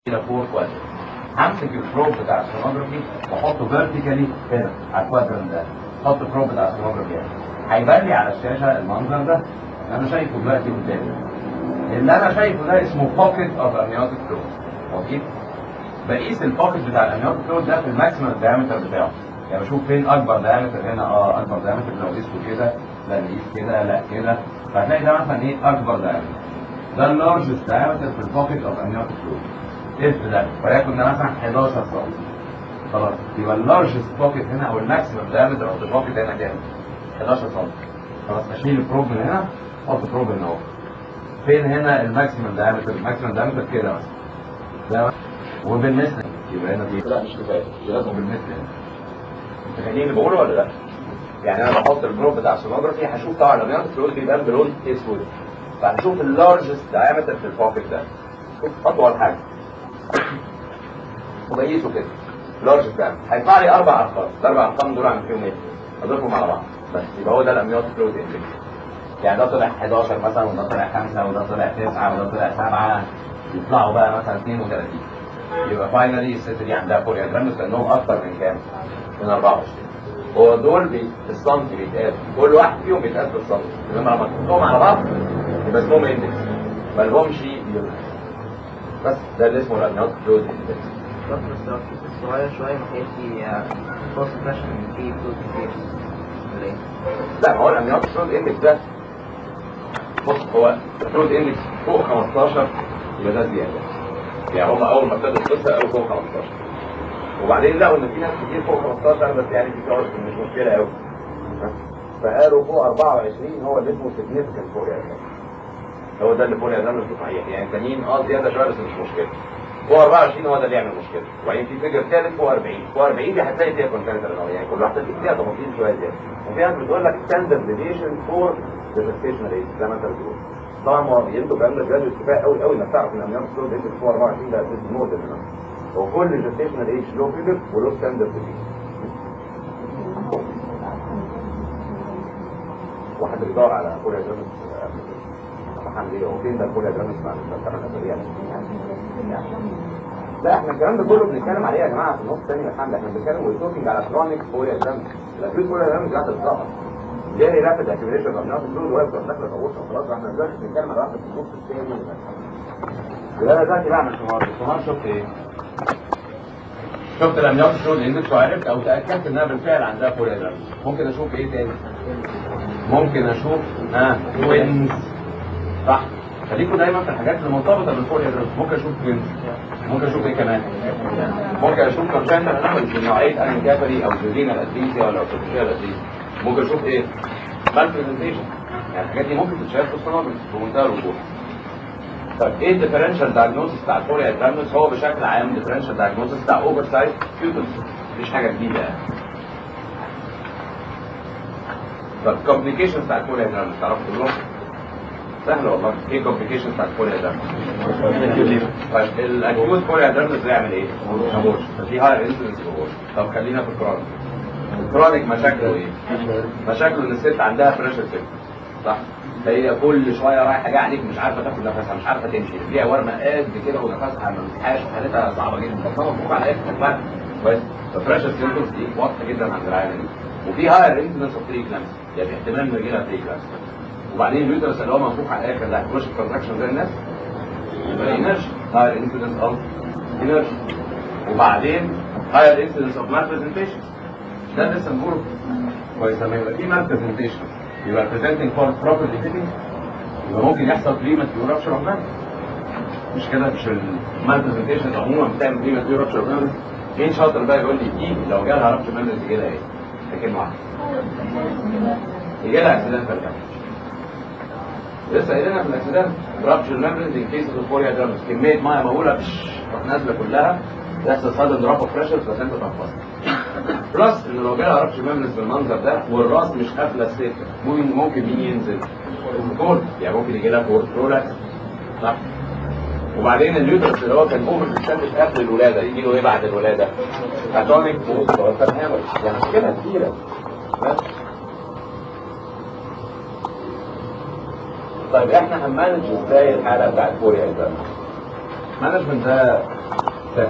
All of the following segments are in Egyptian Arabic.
الى فور كوادرنت همسك البروب بتاع السونوجرافي واحطه فيرتيكالي هنا على الكوادرنت ده احط البروب بتاع السونوجرافي هنا هيبان لي على الشاشه المنظر ده انا شايفه دلوقتي قدامي اللي انا شايفه ده اسمه بوكيت اوف امنيوتيك فلويد اوكي بقيس البوكيت بتاع الامنيوتيك فلويد ده في الماكسيمم دايمتر بتاعه يعني بشوف فين اكبر دايمتر هنا اه اكبر دايمتر لو قيسته كده لا نقيس كده لا كده فهتلاقي ده مثلا ايه اكبر دايمتر ده اللارجست دايمتر في البوكيت اوف امنيوتيك فلويد اف ده وليكن ده مثلا 11 سم خلاص يبقى اللارجست بوكيت هنا او الماكسيمم دايمتر اوف البوكيت هنا كام 11 سم خلاص اشيل البروب من هنا احط بروب هنا اهو فين هنا الماكسيمم دايمتر الماكسيمم دايمتر كده مثلا ده وبالنسبه يبقى هنا دي لا مش كفايه لازم بالنسبه هنا انت فاهمين اللي بقوله ولا لا؟ يعني انا بحط البروب بتاع السونوجرافي هشوف طبعا لما ياخد فلويد بيبان بلون اسود فهشوف اللارجست دايمتر في البوكيت ده شوف اطول حاجه وبقيسه كده لارجست دايمتر هيطلع لي اربع ارقام الاربع ارقام دول عامل فيهم ايه؟ اضيفهم على بعض بس يبقى هو ده الامنيوتيك فلويد اندكس يعني ده طلع 11 مثلا وده طلع 5 وده طلع 9 وده طلع 7 يطلعوا بقى مثلا 32 يبقى فاينلي الست دي عندها فوريا جرامز لانهم اكتر من كام؟ من 24 هو دول بي- بالسنتي بيتقاس كل واحد فيهم بيتقاس بالسنتي انما لما تحطهم على بعض يبقى اسمهم اندكس ما لهمش يونت بس ده اللي اسمه الامنيوتيك فلويد اندكس بس بس لو الكيس صغير شوية ما كانش فورس بريشر من فيه فلوس كتير ولا ايه؟ لا ما هو الامنيوتيك فلويد اندكس ده بص هو الفلويد اندكس فوق 15 يبقى ده زياده يعني هم اول ما ابتدوا القصه قالوا فوق 15 وبعدين لقوا ان في ناس كتير فوق 15 بس يعني في كارثه مش مشكله قوي فقالوا فوق 24 هو اللي اسمه سيجنيفيكانت فوريا هو ده اللي فوريا ده مش صحيح يعني التانيين اه زياده شويه بس مش مشكله فوق 24 هو ده اللي يعمل مشكله وبعدين في فيجر ثالث فوق 40 فوق 40 دي هتلاقي فيها كونتنتر يعني كل واحده فيها تفاصيل شويه زياده وفي ناس بتقول لك ستاندرد ديفيشن فور ذا جستيشنال ايج زي ما انت بتقول طبعا ما يندوا كلام ده بجد كفايه قوي قوي انك تعرف ان اميان السود انت فوق 24 ده از مور ذان هو كل جستيشنال ايج له فيجر وله ستاندرد ديفيشن واحد بيدور على كوريا جرامس محمد ايه هو فين ده كوريا جرامس مع الثمان اسابيع لا احنا الكلام ده كله بنتكلم عليه يا جماعه في النص الثاني من الحمل احنا بنتكلم ويتوكينج على كرونيك كوريا جرامس الاكيوت كوريا جرامس قاعده تتظبط جاري رابد اكيوميشن اوف نوت فلويد واقف داخله غوصه خلاص احنا دلوقتي بنتكلم على واحد في النص الثاني من الحمل يبقى انا دلوقتي بعمل سمار السمار شفت ايه؟ شفت الامنيات الشغل اندكس وعرفت او تاكدت انها بالفعل عندها كوريا جرامس ممكن اشوف ايه تاني؟ ممكن اشوف ها توينز صح خليكوا دايما في الحاجات اللي مرتبطه بالفوريا جرامس ممكن اشوف توينز ممكن اشوف ايه كمان ممكن اشوف كونجنتال انوماليز من نوعيه انكافري او جوزينا ادريسيا ولا اوتوفيشيا ادريسيا ممكن اشوف ايه مال برزنتيشن يعني الحاجات دي ممكن تتشاف في السونوجرافي بمنتهى الوضوح طيب ايه الديفرنشال دايجنوستس بتاع الفوريا جرامس هو بشكل عام ديفرنشال دايجنوستس بتاع اوفر سايز كيوتنس مفيش حاجه جديده يعني طب كومبليكيشنز بتاع الفوريا جرامس تعرفوا كلهم سهل والله ايه كومبليكيشنز بتاع الفوريا جرامس طيب الاكيوت فوريا جرامس بيعمل ايه؟ ابورش في هاي انسلنس ابورش طب خلينا في الكرونيك الكرونيك مشاكله ايه؟ مشاكله ان الست عندها بريشر سيك صح؟ هي كل شويه رايحه جايه عليك مش عارفه تاخد نفسها مش عارفه تمشي فيها ورمه قد كده ونفسها ما مسحاش حالتها صعبه جدا بطنها مفروض على الاخر كويس فبريشر سيمبتومز دي واضحه جدا عند العيانه دي وفي هاير انسلنس اوف بري كلامس يعني احتمال انه يجي لها بري كلامس وبعدين اليوترس اللي هو منفوخ على الاخر ده هيخش في كونتراكشن زي الناس يبقى انرجي هاير انسلنس اوف انرجي وبعدين هاير انسلنس اوف مال برزنتيشن ده لسه بنقوله كويس لما يبقى في مال برزنتيشن يبقى presenting for properly fitting يبقى ممكن يحصل premature rupture of mouth مش كده مش المال برزنتيشن عموما بتعمل premature rupture of mouth مين شاطر بقى يقول لي دي لو جالها rupture mouth يجي لها ايه؟ ده كلمه واحده يجي لها accidental damage لسه قايلينها في الاكسيدنت rupture membranes in cases of foria dermis كميه ميه مهوله بش تروح نازله كلها تحصل sudden drop of pressure فانت تنفصل بلس ان لو جالها ربش مملس بالمنظر ده والراس مش قافله السكه ممكن ممكن مين ينزل الكورد يعني ممكن يجي لها كورد برولكس صح وبعدين اليوترس اللي هو كان اوفر ديستنس قبل الولاده يجي له ايه بعد الولاده؟ اتونيك بوست وتر هامر يعني مشكله كتيره بس طيب احنا هنمانج ازاي الحاله بتاعت فوريا ده؟ مانجمنت ده سهل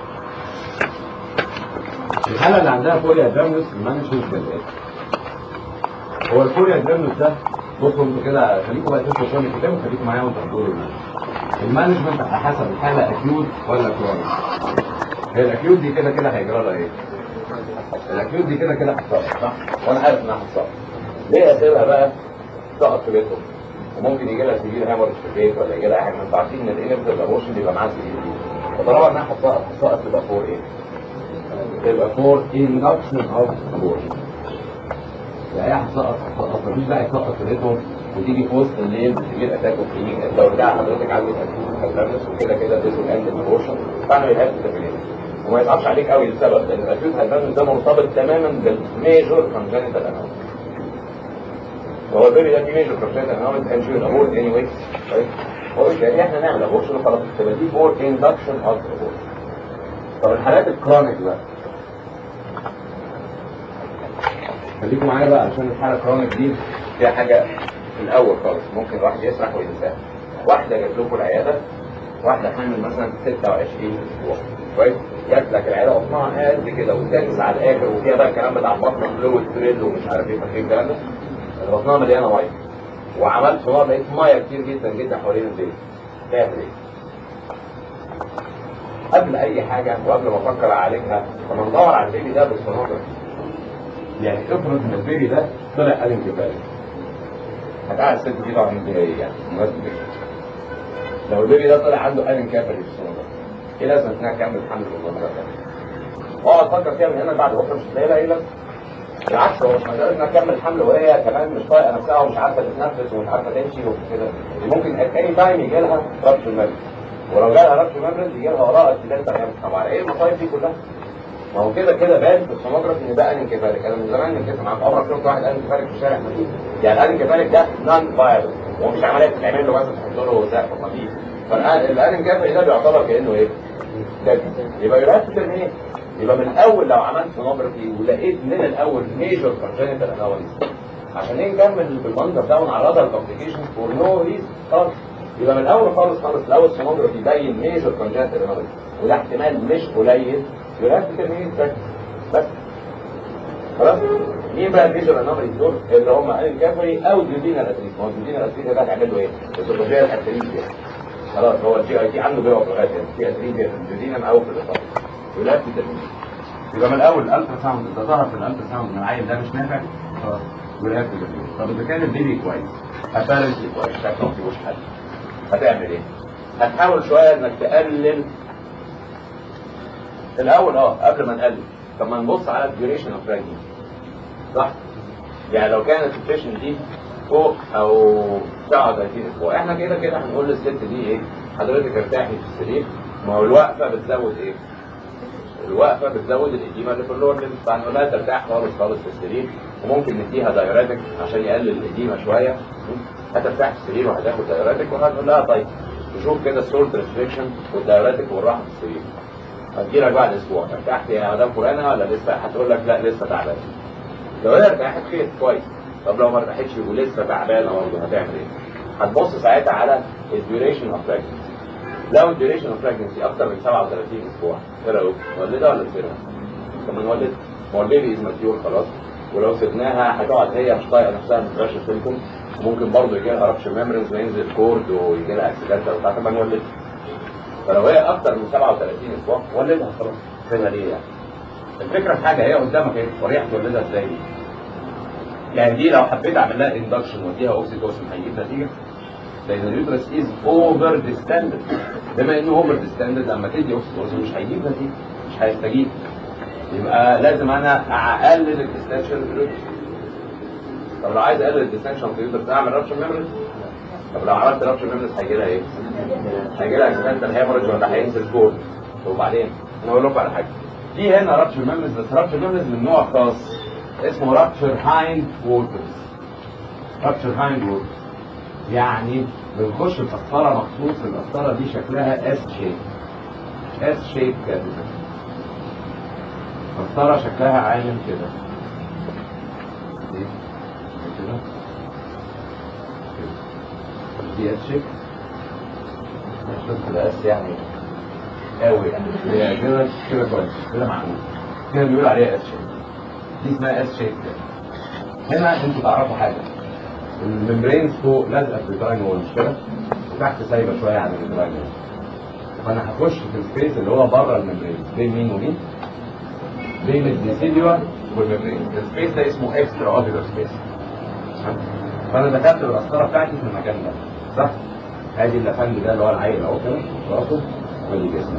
الحالة اللي عندها فوليا درامنس المانجمنت كالآتي هو الفوليا درامنس ده بصوا انتوا كده خليكم بقى تشوفوا شويه الكتاب وخليكم معايا وانتوا بتقولوا المانجمنت المانجمنت على حسب الحالة اكيوت ولا كرونيك هي الاكيوت دي كده كده هيجرى لها ايه؟ الاكيوت دي كده كده هتسقط صح؟ وانا عارف انها هتسقط ليه اسيبها بقى تسقط في بيتهم؟ وممكن يجي لها سبيل هامر في البيت ولا يجي لها حاجه ما انتوا عارفين ان الانفت الابورشن بيبقى معاه سبيل دي فطالما انها هتسقط هتسقط تبقى فور ايه؟ تبقى فور induction of abortion يعني هي هتسقط هتسقط مفيش بقى يسقط في بيتهم وتيجي في وسط الليل تجيب اتاك وفينيك لو بتاع حضرتك عندك هتلبس وكده كده ده اند الابورشن فانا يهاب تفريد وما يصعبش عليك قوي السبب لان الاكيوت هايبرتنس ده مرتبط تماما بالميجور كونجنتال انومالي هو البيبي ده في ميجور كونجنتال انومالي كان شيء ابورت اني واي طيب وبالتالي احنا نعمل ابورشن وخلاص تبقى دي فور اندكشن اوف ابورشن طب الحالات الكرونيك بقى خليكم معايا بقى عشان الحاله الكرونيك دي فيها حاجه في الاول خالص ممكن الواحد يسرح وينساها واحده جات لكم العياده واحده حامل مثلا 26 اسبوع كويس جات لك العياده بطنها قد كده وتنس على الاخر وفيها بقى الكلام بتاع بطن فلويد تريل ومش عارف ايه فاكرين الكلام ده بطنها مليانه ميه وعملت سونار لقيت ميه كتير جدا جدا حوالين البيت تعمل ايه؟ قبل اي حاجه وقبل ما افكر اعالجها طب ندور على البيبي ده بالسونار يعني افرض ان البيبي ده طلع ألم كفايه هتقعد الست دي طبعا دي يعني مناسبة لو البيبي ده طلع عنده ألم كافي في السنة ايه لازم انها تكمل حمل بالمنظر ده؟ اقعد افكر فيها من هنا بعد بكره مش هتلاقي لها ايه لازمه بالعكس هو مش مسألة انها تكمل حمل وهي كمان مش طايقه نفسها ومش عارفه تتنفس ومش عارفه تمشي وكده ممكن ات اي تايم يجي لها ربط المبرد ولو جالها ربط المبرد يجي لها وراها ارتداد تمام طب على ايه المصايب دي كلها؟ ما هو كده كده بان في السونوجرافي ان ده انكفالك انا من زمان متفق معاك عمرك شفت واحد انكفالك في الشارع يعني الانكفالك ده نون فايبل هو مش عمليه بتتعمل له مثلا تحط له سقف خفيف فالانكفالي ده بيعتبر كانه ايه؟ ده يبقى يبقى ايه؟ يبقى من الاول لو عملت سونوجرافي ولقيت من الاول ميجور كونجنتال اناليز عشان ايه نكمل بالمنظر ده ونعرضها للكومبليكيشن فور نو ريزن خالص يبقى من الاول خالص خالص لو السونوجرافي باين ميجور كونجنتال اناليز وده احتمال مش قليل يبقى ترمين بس خلاص مين بقى الميجر انوماليز دول اللي هم الكافري او الجدينا الاسريس ما هو الجدينا الاسريس ده هتعمل له ايه؟ السوبرجيا الاسريس خلاص هو الجي اي تي عنده بيقف لغايه هنا في اسريس في الجدينا او في الاصابه يبقى في ترمين يبقى من الاول الالترا ساوند ده ظهر في الالترا ساوند ان العيل ده مش نافع خلاص يبقى في ترمين طب اذا كان البيبي كويس ابارنتلي كويس شكله ما فيهوش حل هتعمل ايه؟ هتحاول شويه انك تقلل الاول اه قبل ما نقلل طب ما نبص على الديوريشن اوف بريجنسي صح يعني لو كانت البيشن دي فوق او 39 اسبوع احنا كده كده هنقول للست دي ايه حضرتك ارتاحي في السرير ما هو الوقفه بتزود ايه الوقفه بتزود الاديمه اللي في اللور ليمب فهنقول لها ترتاح خالص خالص في السرير وممكن نديها دايوريتك عشان يقلل الاديمه شويه هترتاح في السرير وهتاخد دايوريتك وهنقول لها طيب نشوف كده السولت ريستريكشن والدايوريتك والراحه في السرير هتجيلك بعد اسبوع ارتحت يا مدام فلانه ولا لسه هتقول لك لا لسه تعبان لو هي ارتاحت خير كويس طب لو ما ارتاحتش ولسه تعبانه برضه هتعمل ايه؟ هتبص ساعتها على الديوريشن اوف بريجنسي لو الديوريشن اوف بريجنسي اكتر من 37 اسبوع ايه رايك؟ مولده ولا تسيبها؟ طب ما نولد ما هو البيبي از ماتيور خلاص ولو سيبناها هتقعد هي مش طايقه نفسها ما تبقاش سيلكم ممكن برضه يجي لها رابش ميموريز وينزل كورد ويجي لها اكسيدنت وبتاع طب ما نولد فلو هي اكتر من 37 اسبوع ولدها خلاص سيبها ليه يعني الفكره في حاجه هي قدامك ايه وريح تولدها ازاي دي يعني دي لو حبيت اعمل لها اندكشن واديها اوكسيتوسن هيجيب نتيجه لان اليوترس از اوفر ديستندد بما انه اوفر ديستندد لما تدي اوكسيتوسن مش هيجيب نتيجه مش هيستجيب يبقى لازم انا اقلل الديستنشن في اليوترس طب لو عايز اقلل الديستنشن في اليوترس اعمل رابشن ميموريز طب لو عملت رابشن ميموريز هيجي لها ايه؟ هيجي لها اكسيدنتال هيموريج ولا هينزل كورد وبعدين انا اقول لكم على حاجه في هنا رابشر ميموريز بس رابشر ميموريز من نوع خاص اسمه رابشر هايند ووترز رابشر هايند ووترز يعني بنخش في قسطره مخصوص القسطره دي شكلها اس شيب اس شيب كده قسطره شكلها عامل كده دي كده دي اس شيب مش بس الاس يعني قوي هي كده كده كويس كده معقول كده بيقول عليها اس شيب دي اسمها اس شيب هنا انتوا تعرفوا حاجه الممبرينز فوق لازقه في الدراين وول مش كده وتحت سايبه شويه عن الدراين وول فانا هخش في السبيس اللي هو بره الممبرين بين مين ومين بين الديسيديوا والممبرين السبيس ده اسمه اكسترا اوديلر سبيس فانا دخلت القسطره بتاعتي في المكان ده صح ادي اللفند ده اللي هو العيل اهو كده راسه وادي جسمه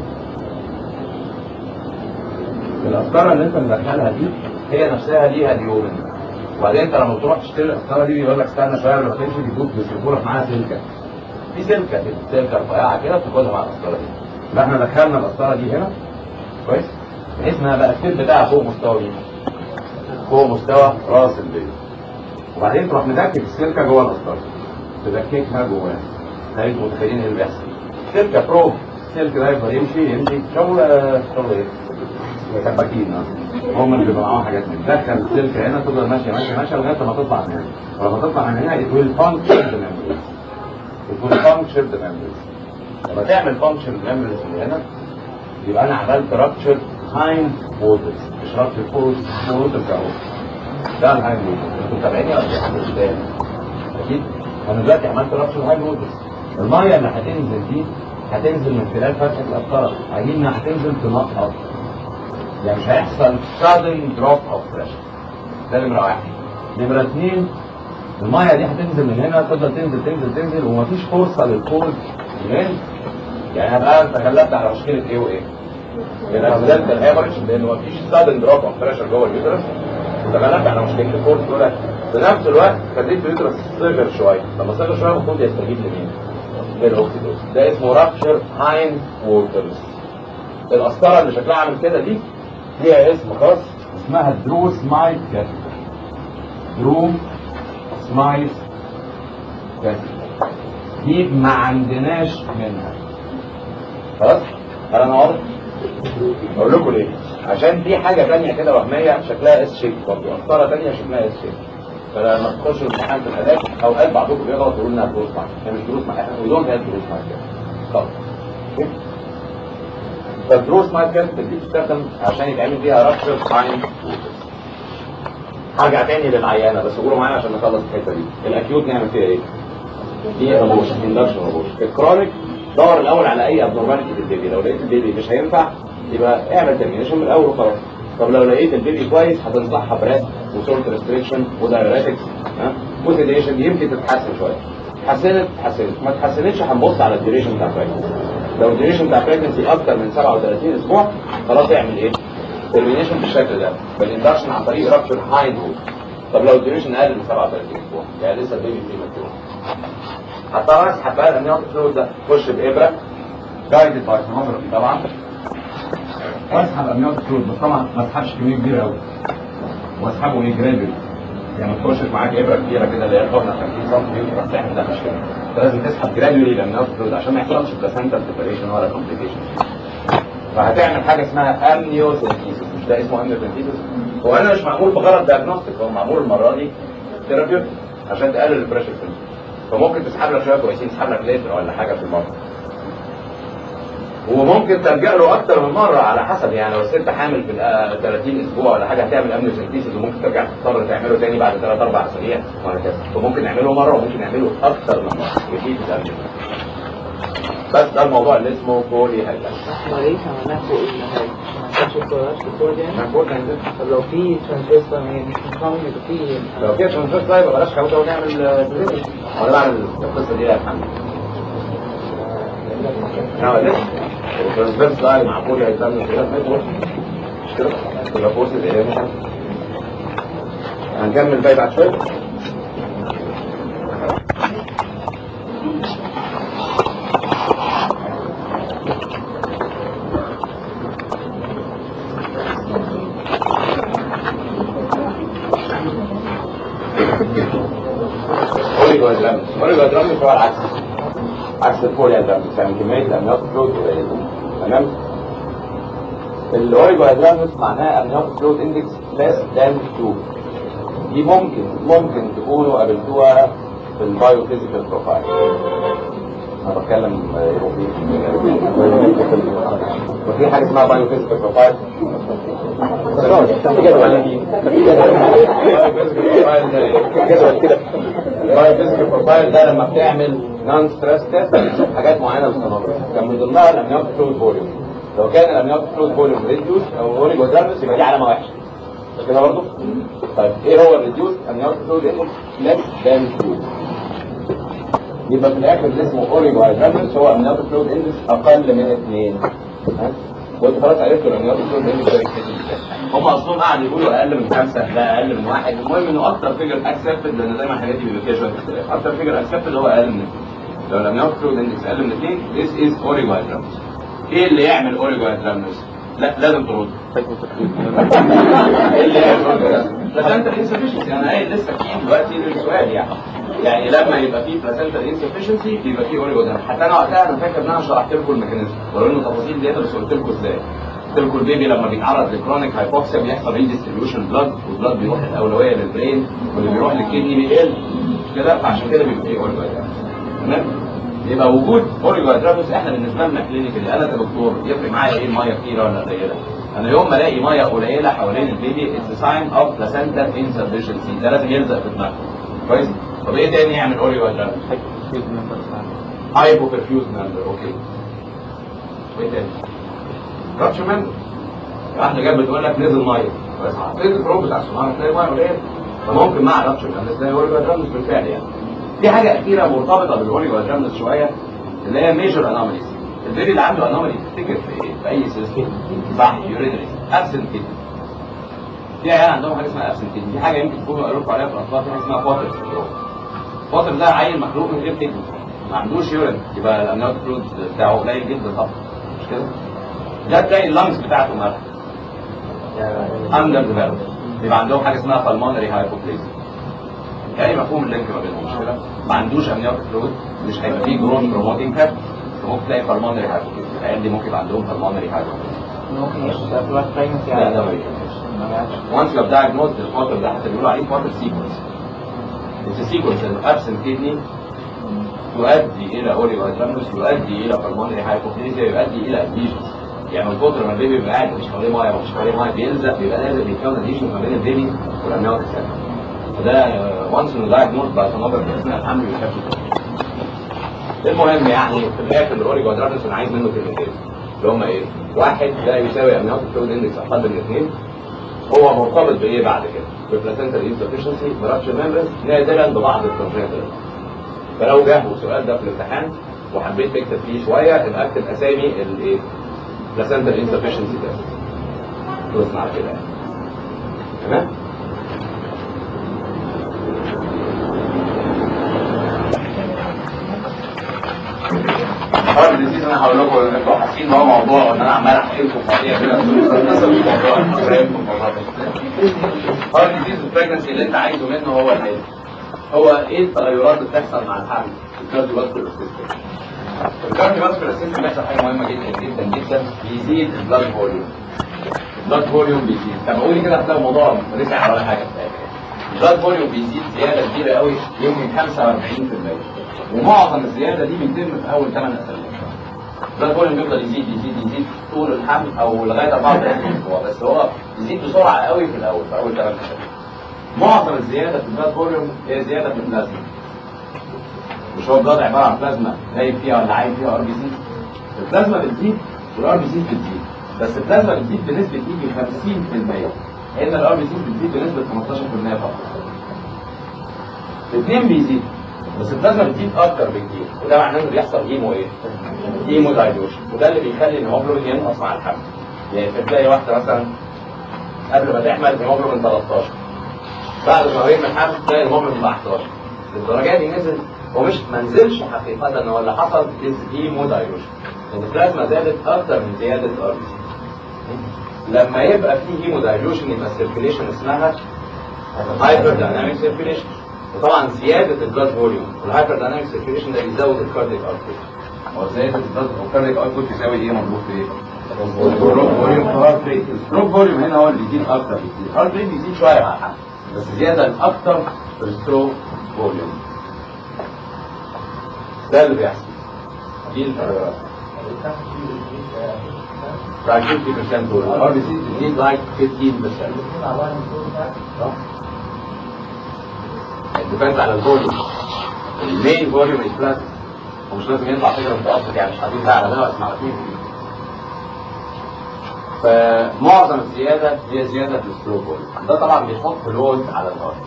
القسطره اللي انت مدخلها دي هي نفسها ليها ديوبن وبعدين انت لما تروح تشتري القسطره دي بيقول لك استنى شويه لما تمشي بيدوك بيصرفوا لك معاها سلكه في سلكه كده سلكه رفيعه كده بتاخدها مع القسطره دي لا احنا دخلنا القسطره دي هنا كويس بحيث انها بقى السيل بتاعها فوق مستوى مين؟ فوق مستوى راس البيض وبعدين تروح مدكك السلكه جوه القسطره تدككها جواها انتوا متخيلين ايه اللي بيحصل سلكه بروب السلك ده يفضل يمشي يمشي شغل شغل ايه؟ سباكين اه هم اللي بيبقى معاهم حاجات من دخل السلك هنا تفضل ماشيه ماشيه ماشيه لغايه ما تطلع من هنا ولما تطلع من هنا it will function the memories it will function the memories لما تعمل function the memories اللي هنا يبقى انا عملت rupture hind waters مش rupture force waters اهو ده الهايند waters انتوا متابعيني ولا في حد قدامي؟ اكيد انا دلوقتي عملت rupture hind waters الميه اللي هتنزل دي هتنزل من خلال فتحه القسطره عايزينها هتنزل تنقط يعني مش هيحصل sudden drop of pressure ده نمرة واحد نمرة اثنين المية دي هتنزل من هنا تفضل تنزل تنزل تنزل ومفيش فرصة للكورد ينزل يعني هبقى انت غلبت على مشكلة ايه وايه؟ نزلت الهامرج لان مفيش sudden drop of pressure جوه اليوترس وتغلبت على مشكلة الكورد دول في نفس الوقت خليت اليوترس صغر شوية لما صغر شوية المفروض يستجيب لمين؟ للاوكسيدوز ده اسمه رابشر هايند ووترز القسطرة اللي شكلها عامل كده دي ليها اسم خاص اسمها درو سمايت كاتيتر درو سمايت كاتيتر دي ما عندناش منها خلاص هل انا واضح اقول لكم ليه عشان في حاجه ثانيه كده وهميه شكلها اس شيب برضه قسطره ثانيه شكلها اس شيب فلما تخش الامتحان في الاداء اوقات بعضكم بيغلط يقول انها دروس معاك هي مش دروس معاك احنا بدون هي دروس معاك خلاص فالدروس معاك كانت دي بتستخدم عشان يتعمل فيها رابشر فاين هرجع تاني للعيانه بس قولوا معايا عشان نخلص الحته دي الاكيوت نعمل فيها ايه؟ دي ابوش اندكشن ابوش الكرونيك دور الاول على اي ابنورماليتي في البيبي لو لقيت البيبي مش هينفع يبقى اعمل ترمينيشن من الاول وخلاص طب لو لقيت البيبي كويس هتنصحها بريست وسولت ريستريكشن ودايريتكس ها وسيديشن يمكن تتحسن شويه اتحسنت اتحسنت ما اتحسنتش هنبص على الديوريشن بتاع البريجنسي لو الديوريشن بتاع البريجنسي اكتر من 37 اسبوع خلاص اعمل ايه؟ ترمينيشن بالشكل ده بالاندكشن عن طريق رابشر هايند وود طب لو الديوريشن اقل من 37 اسبوع يعني لسه البيبي فيه مكتوب هضطر اسحب بقى الامنيات الفلويد ده خش بابره جايدد باي سونوجرافي طبعا واسحب امنيات الفلويد بس طبعا ما اسحبش كميه كبيره قوي واسحبه ايه جرادولي يعني ما تخش معاك ابره كبيره كده اللي هي حقنه 50 سم تروح تحمل ده مش كده انت لازم تسحب جرادولي الامنيات الفلويد عشان ما يحصلش بلاسنتا بريباريشن ولا كومبليكيشن فهتعمل حاجه اسمها امنيوسنتيسيس مش ده اسمه امنيوسنتيسيس هو انا مش معمول بغرض دياجنوستيك هو معمول المره دي ثيرابيوتيك عشان تقلل البريشر في الجسم فممكن تسحب لك شويه كويسين تسحب لك لتر ولا حاجه في المره وممكن تلجا له اكتر من مره على حسب يعني لو الست حامل في ال 30 اسبوع ولا حاجه هتعمل امن سنتيسيس وممكن ترجع تضطر تعمله تاني بعد 3 4 اسابيع وهكذا فممكن نعمله مره وممكن نعمله اكتر من مره يفيد الامن بس ده الموضوع اللي اسمه بولي هايلاند احنا ليه عملناها فوق النهاية؟ ما كانش الكوراج في الكورد يعني؟ مفروض ننزل طب لو في ترانزستور يعني مش مفهوم يبقى في لو كده ترانسفير طيب بلاش كاوتة ونعمل دليفري وانا بعمل القصه دي يا محمد نعم لسه الترانسفير طيب مع بولي هيتم كده متر مش كده تبقى فورس ايه مثلا هنكمل باقي بعد شويه اوليجو ادرامس اوليجو ادرامس هو العكس عكس الفولي ادرامس يعني كميه الامنيات فلويد قليله تمام الاوريجو ادرامس معناها امنيات فلويد اندكس less than 2 دي ممكن ممكن تكونوا قابلتوها في البايو فيزيكال بروفايل انا بتكلم اوروبي وفي حاجه اسمها بايو فيزيكال بروفايل البايو فيزيكال بروفايل ده لما بتعمل نون ستريس تيست حاجات معينه بالسونوجرافي كان من ضمنها الامنيوتيك فلويد فوليوم لو كان الامنيوتيك فلويد فوليوم ريديوس او اوريجوديرمس يبقى دي علامه وحشه مش كده برضه؟ طيب ايه هو الريديوس امنيوتيك فلويد اندكس ليس ذان 2 يبقى في الاخر اللي اسمه اوريجو هايدرامس هو امنيوتيك فلويد اندكس اقل من 2 وانت خلاص عرفتوا الامنيوتيك فلويد اندكس ده هم اصلهم قاعد يقولوا اقل من خمسه لا اقل من واحد المهم انه اكتر فيجر اكسبتد لان دايما الحاجات دي بيبقى فيها شويه اختلاف اكتر فيجر اكسبتد هو اقل من 2 لو الامنيوتيك فلويد اندكس اقل من 2 this is اوريجو هايدرامس ايه اللي يعمل اوريجو هايدرامس؟ لا لازم ترد ايه اللي يعمل اوريجو هايدرامس؟ بلاسنتال انسفشنسي انا قايل لسه في دلوقتي للسؤال يعني يعني لما يبقى في بلاسنتال انسفشنسي بيبقى في اوريجو هايدرامس حتى انا وقتها انا فاكر ان انا شرحت لكم الميكانيزم ولو انه تفاصيل زياده بس قلت لكم ازاي قلت لكم البيبي لما بيتعرض لكرونيك هايبوكسيا بيحصل ريديستريبيوشن بلاد والبلاد بيروح الاولويه للبرين واللي بيروح للكدني بيقل مش كده فعشان كده بيبقى في اوريجو هايدرامس تمام يبقى وجود اوريجو هيدراتوس احنا بالنسبه لنا كلينيكالي انا كدكتور يفرق معايا ايه الميه كتيره ولا قليله انا يوم ما الاقي ميه قليله حوالين البيبي اتس ساين اوف بلاسنتا انسفشنسي ده لازم يلزق في دماغه كويس طب ايه تاني يعمل اوريجو هيدراتوس هايبو برفيوز ممبر اوكي وايه تاني راتش ممبر واحده جت بتقول لك نزل ميه بس حطيت البروب بتاع السونار تلاقي ميه قليله فممكن مع راتش ممبر تلاقي اوريجو هيدراتوس بالفعل يعني في حاجه اخيره مرتبطه بالاوريجو هيدراتوس شويه اللي هي ميجر انوماليز البيبي اللي عنده انومالي تفتكر في ايه؟ في اي سيستم صح يورينري ابسنت كده في عيال عندهم حاجه اسمها ابسنت كده دي حاجه يمكن تكونوا قالوا لكم عليها في الاطفال في حاجه اسمها فوتر سندروم فوتر ده عيل مخلوق من غير كدني ما عندوش يورين يبقى الامنيوتيك فلويد بتاعه قليل جدا طبعا مش كده؟ ده تلاقي اللانجز بتاعته مالها اندر ديفلوب يبقى عندهم حاجه اسمها بالمونري هايبوبليزيا يعني مفهوم اللينك ما بينهم مش كده؟ ما عندوش امنيوتيك فلويد مش هيبقى فيه جروث بروموتنج فاكتور ممكن تلاقي بالمونري هايبوبليزيا العيال دي ممكن يبقى عندهم بالمونري هايبوبليزيا ممكن يشتغل في الوقت pregnancy لا ده ما يكملش once you have diagnosed الفترة ده حتى بيقولوا عليه فترة sequence it's a sequence of absent kidney تؤدي إلى أوريوهيدرامنس يؤدي إلى pulmonary hypoplasia يؤدي إلى adhesions يعني من كتر ما البيبي بيبقى قاعد مش حواليه ميه ومش حواليه ميه بيلزق بيبقى لازم بيتكون adhesion ما بين البيبي والأمنيوتيك سيل فده once you diagnosed by sonography أثناء الحمل بيخف المهم يعني في الآخر الأوريوهيدرامنس أنا عايز منه كلمتين اللي هم إيه؟ واحد لا يساوي أمنيوتيك فلويد اندكس أقل من اثنين هو مرتبط بايه بعد كده؟ ببلاسنتال انسفشنسي براتش ميمبرز نادرا ببعض الكونجنتال فلو جابوا السؤال ده في الامتحان وحبيت تكتب فيه شويه يبقى اكتب اسامي الايه؟ بلاسنتال انسفشنسي ده خلصنا على كده يعني تمام؟ هارد ديزيز انا هقول لكم انتوا حاسين ان هو موضوع وان انا عمال احكي لكم مواضيع كده بس مش موضوع أنا فاهمكم الموضوع ده هارد ديزيز البريجنسي اللي انت عايزه منه هو ايه؟ هو ايه التغيرات اللي بتحصل مع الحمل؟ الكارديوفاسكولار سيستم الكارديوفاسكولار سيستم بيحصل حاجه مهمه جدا جدا جدا بيزيد البلاد فوليوم البلاد فوليوم بيزيد طب قولي كده هتلاقي الموضوع رسع ولا حاجه في الاخر البلاد فوليوم بيزيد زياده كبيره قوي يمكن 45% ومعظم الزياده دي بتتم في اول 8 اسابيع البلاد فوليوم بيفضل يزيد يزيد يزيد طول الحمل او لغايه 34 اسبوع بس هو يزيد بسرعه قوي في الاول في اول 8 اسابيع معظم الزياده في البلاد فوليوم هي زياده في البلازما مش هو البلاد عباره عن بلازما نايم فيها ولا عايم فيها ار بي سي البلازما بتزيد والار بي سي بتزيد بس البلازما بتزيد بنسبه يجي 50% ان الار بي سي بتزيد بنسبه 15% فقط الاثنين بيزيدوا بس البلازما بتزيد اكتر بكتير وده معناه انه بيحصل هيمو ايه؟ هيمو دايلوشن وده اللي بيخلي الهيموجلوبين ينقص مع الحمل يعني تلاقي واحده مثلا قبل ما تحمل هيموجلوبين 13 بعد شهرين من الحمل تلاقي الهيموجلوبين 14 الدرجه دي نزل هو مش ما نزلش حقيقه ان هو اللي حصل از هيمو دايلوشن لان البلازما زادت اكتر من زياده الار بي سي لما يبقى في هيمو دايلوشن يبقى السيركيليشن اسمها هايبر دايناميك سيركيليشن وطبعا زياده البلاد فوليوم والهايبر دايناميك سيركيليشن ده بيزود الكارديك اوتبوت هو زياده البلاد الكارديك اوتبوت يساوي ايه مضروب في ايه؟ البروك فوليوم في هارت ريت البروك فوليوم هنا هو اللي بيزيد اكتر بكتير الهارت ريت بيزيد شويه مع الحمل بس زياده الاكتر في الستروك فوليوم ده اللي بيحصل دي ال like 50% دول الار بي سي need like 15% صح؟ It depends على الفوليوم المين فوليوم از فلات ومش لازم يطلع فكره متوسط يعني مش هتيجي على ده واسمع اثنين فمعظم الزياده هي زياده في السلو فوليوم ده طبعا بيحط لود على الارض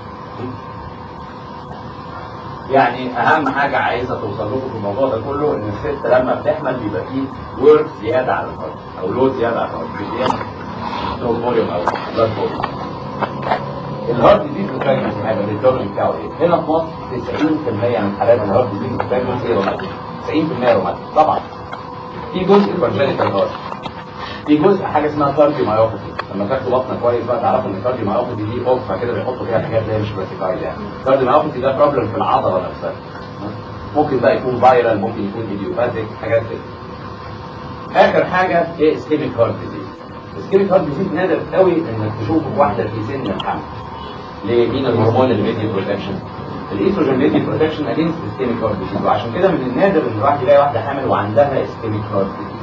يعني اهم حاجه عايزه توصل لكم في الموضوع ده كله ان الست لما بتحمل بيبقى فيه ورك زياده على الارض او لود زياده على الارض بزياده سلو فوليوم او بلاد فوليوم الهارد ديزيز والبريجنسي هيبقى الدبل بتاعه ايه؟ هنا في مصر 90% من حالات الهارد ديزيز والبريجنسي روماتيك 90% روماتيك طبعا في جزء كونجنتال هارد في جزء حاجه اسمها كارديو مايوباثي لما تاخدوا بطنه كويس بقى تعرفوا ان الكارديو مايوباثي دي اوفا كده بيحطوا فيها حاجات زي مش كلاسيفايد يعني الكارديو مايوباثي ده بروبلم في العضله نفسها ممكن بقى يكون فايرال ممكن يكون ايديوباثيك حاجات كده اخر حاجه هي اسكيميك هارت ديزيز اسكيميك هارت ديزيز نادر قوي انك تشوفه في واحده في سن الحمل ليه مين الهرمون اللي بيدي بروتكشن الايستروجين بيدي بروتكشن اجينست اسكيميك هارت ديزيز وعشان كده من النادر ان الواحد يلاقي واحده حامل وعندها اسكيميك هارت ديزيز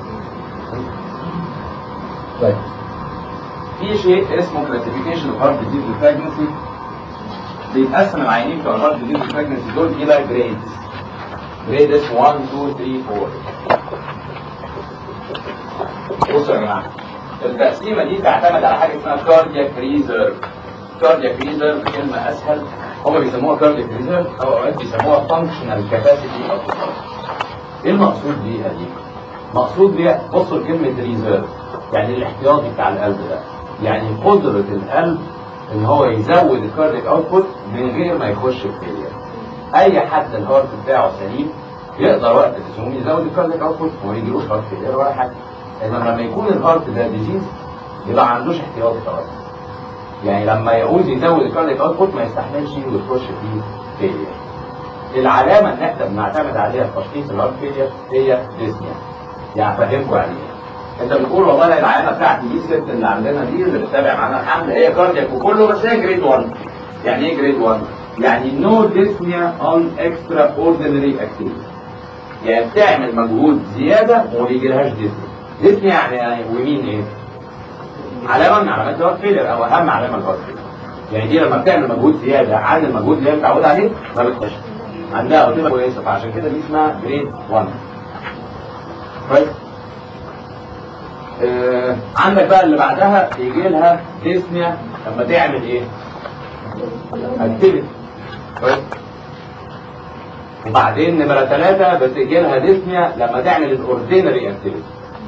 طيب في شيء اسمه كلاسيفيكيشن اوف هارت ديزيز والبريجنسي بيتقسم العيانين بتوع الهارت ديزيز والبريجنسي دول الى جريدز جريد اسمه 1 2 3 4 بصوا يا جماعه التقسيمه دي تعتمد على حاجه اسمها كاردياك ريزيرف كاردياك ريزيرف كلمه اسهل هم بيسموها كاردياك ريزيرف او اوقات بيسموها فانكشنال كاباسيتي اوف ايه المقصود بيها دي؟ مقصود بيها بصوا لكلمه ريزيرف يعني الاحتياطي بتاع القلب ده يعني قدره القلب ان هو يزود الكاردياك اوتبوت من غير ما يخش في فيلير اي حد الهارت بتاعه سليم يقدر وقت السموم يزود الكاردياك اوتبوت وما يجيلوش هارت فيلير ولا حاجه انما لما يكون الهارت ده ديزيز يبقى ما عندوش احتياطي خلاص يعني لما يعوز يزود الكاردياك اوتبوت ما يستحملش ويخش فيه فيلير العلامه اللي احنا بنعتمد عليها في تشخيص الهارت فيلير هي ديسنيا يعني افهمكم يعني ايه انت بتقول والله العينه بتاعتي دي الست اللي عندنا دي اللي بتتابع معانا الحمل هي كاردياك وكله بس هي جريد 1 يعني ايه جريد 1 يعني نو ديسنيا اون اكسترا اوردينري اكتيفيتي يعني بتعمل مجهود زياده وما بيجيلهاش ديسنيا ديسنيا يعني, يعني ومين ايه علامه من علامات الهارت فيلر او اهم علامه الهارت فيلر يعني دي لما بتعمل مجهود زياده عن المجهود اللي هي متعوده عليه ما بتخش عندها اوتيما كويسه فعشان كده دي اسمها جريد 1 كويس آه عندك بقى اللي بعدها يجي لها ديسنيا لما تعمل ايه؟ اكتيفيتي كويس وبعدين نمرة ثلاثة بتجي لها ديسنيا لما تعمل الاوردينري اكتيفيتي